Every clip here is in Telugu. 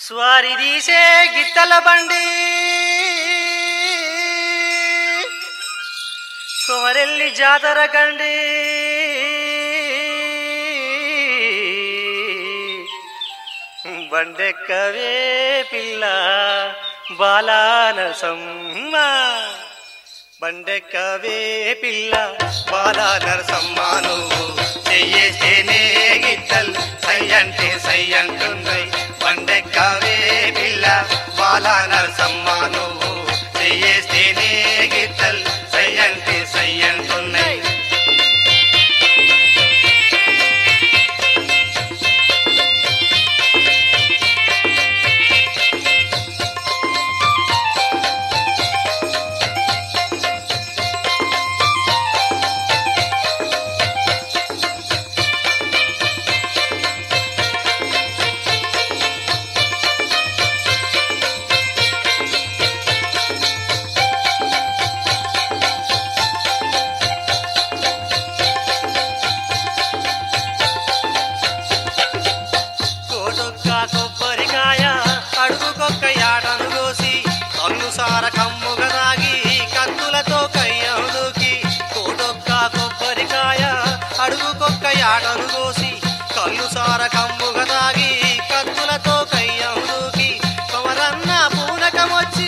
స్వారి తీసే గిత్తల బండి కొమరెల్లి జాతర కండి బండెక్కవే పిల్ల బాలానసమ్మ బండెక్కవే పిల్ల బాలా నరసమ్మాను చెయ్యేస్తేనే గిద్దల్ సై అంటే సై అంటున్నాయి బండెక్కవే పిల్ల బాలా నరసమ్మాను చెయ్యేస్తేనే గిద్దల్ సై అంటే సై అంటున్నాయి కోటొక్క కొబ్బరికాయ అడుగుకొక్క యాటను కోసి కన్ను సార కమ్ముగ దాగి కత్తులతో కయ్యను దూకి కోటొక్క కొబ్బరికాయ అడుగుకొక్క యాటను కోసి కళ్ళు సార కమ్ముగ దాగి కత్తులతో కయ్యను దూకి కొమరన్న పూనకమొచ్చి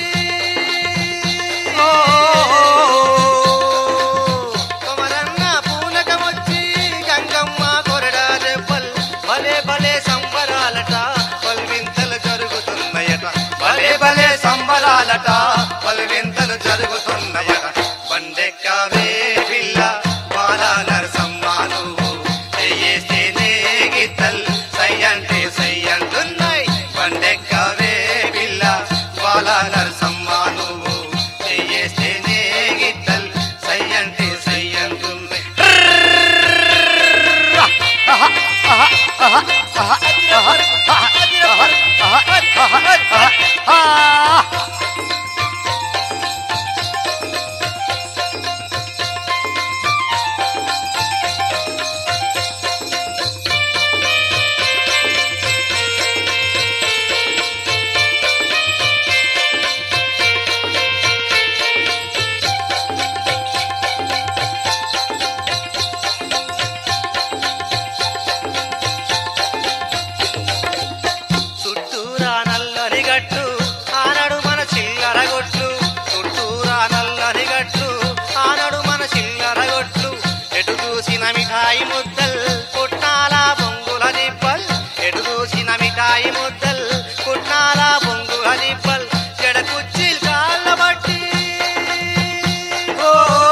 కొమరన్న పూనకమొచ్చి గంగమ్మ కొరడా దెబ్బల్ భలే భలే సంబరాలట పల్వింతలు జరుగుతున్నాయట భలే భలే సంబరాలట పల్వింతలు జరుగుతున్నాయట బండెక్కవే పిల్ల బాలా నరసమ్మాను చెయ్యేస్తేనే గిత్తల్ సై అంటే సై అంటున్నాయి బండెక్కవే పిల్ల బాలా నరసమ్మాను చెయ్యేస్తేనే గిత్తల్ సై అంటే సై అంటున్నాయి చుట్టూరా నల్లని గట్టు ఆనడు మన చిల్లర గొట్లు చుట్టూరా నల్లని గట్టు ఆనడు మన చిల్లర గొట్లు ఎటు చూసిన మిఠాయి ముద్దల్ పుట్నాల బొంగుల దిబ్బల్ ఎటు చూసిన మిఠాయి ముద్దల్ పుట్నాల బొంగుల దిబ్బల్ జడ కుచ్చిల్ కాళ్ళ బట్టి ఓ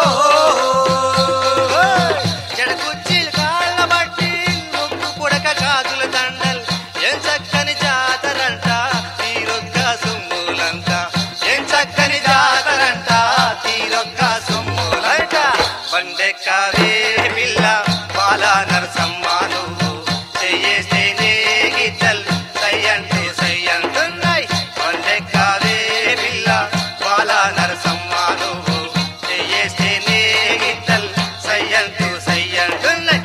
జడ కుచ్చిల్ కాళ్ళ బట్టి ముక్కు పుడక గాజుల దండల్ ఏం చక్కని జాతరంట తీరొక్క సొమ్ములంట ఏం చక్కని జాతరంట తీరొక్క సొమ్ములంట బండెక్కవే పిల్ల బాలా నరసమ్మాను చెయ్యేస్తేనే గిద్దల్ సై అంటే సై అంటున్నాయి బండెక్కవే పిల్ల బాలా నరసమ్మాను చెయ్యేస్తేనే గిద్దల్ సై అంటూ సై అంటున్నాయి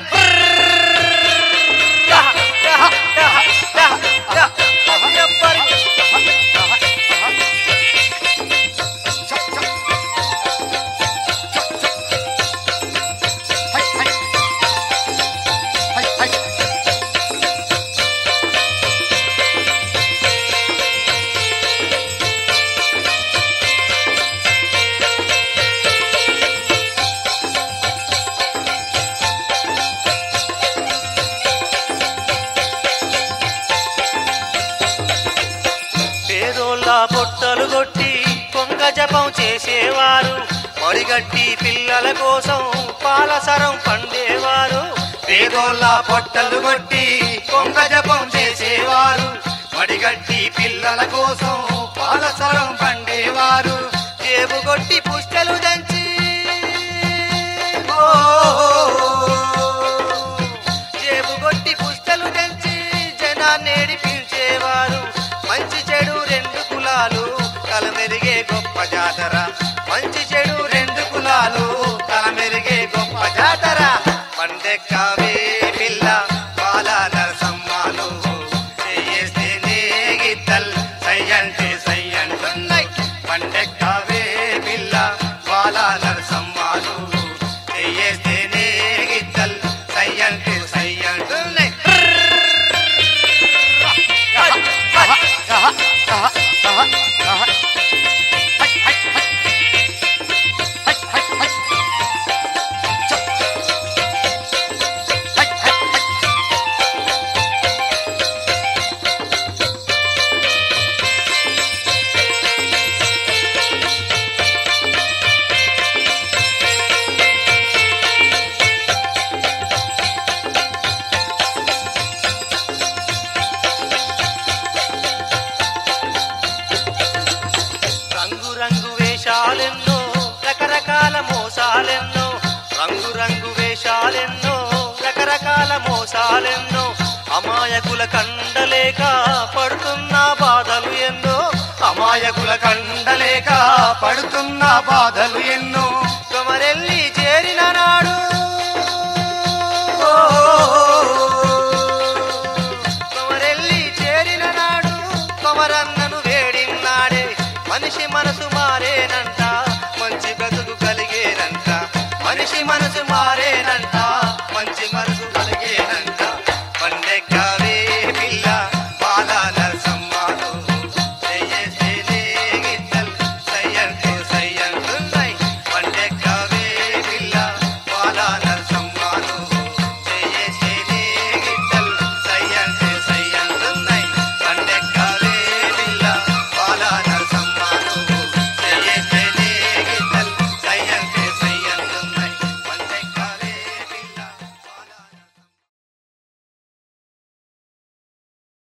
పేదోళ్ళ పొట్టలు కొట్టి కొంగ జపం చేసేవారు మడిగట్టి పిల్లల కోసం పాలసరం పండేవారు పేదోళ్ళ పొట్టలు కొట్టి కొంగ జపం చేసేవారు మడిగట్టి పిల్లల కోసం పాలసరం పండేవారు జేబు కొట్టి పుస్తలు దంచి ఓ జేబు కొట్టి పుస్తలు దంచి జనాన్నేడి పిలిచేవారు మంచి చెడు రెండు కులాలు కలమెరిగే గొప్ప జాతర మంచి చెడు రెండు కులాలు కలమెరిగే గొప్ప జాతర పండెక్కవే పిల్ల బాల నరసమ్మాను చేస్తేనే గిత్తల్ అమాయకుల కండలేక పడుతున్న బాధలు ఎన్నో కొమరెల్లి చేరిన నాడు కొమరెల్లి చేరిన నాడు కొమరన్నను వేడిన్నాడే మనిషి మనసు మారేనంట మంచి బ్రతుకు కలిగేనంట మనిషి మనసు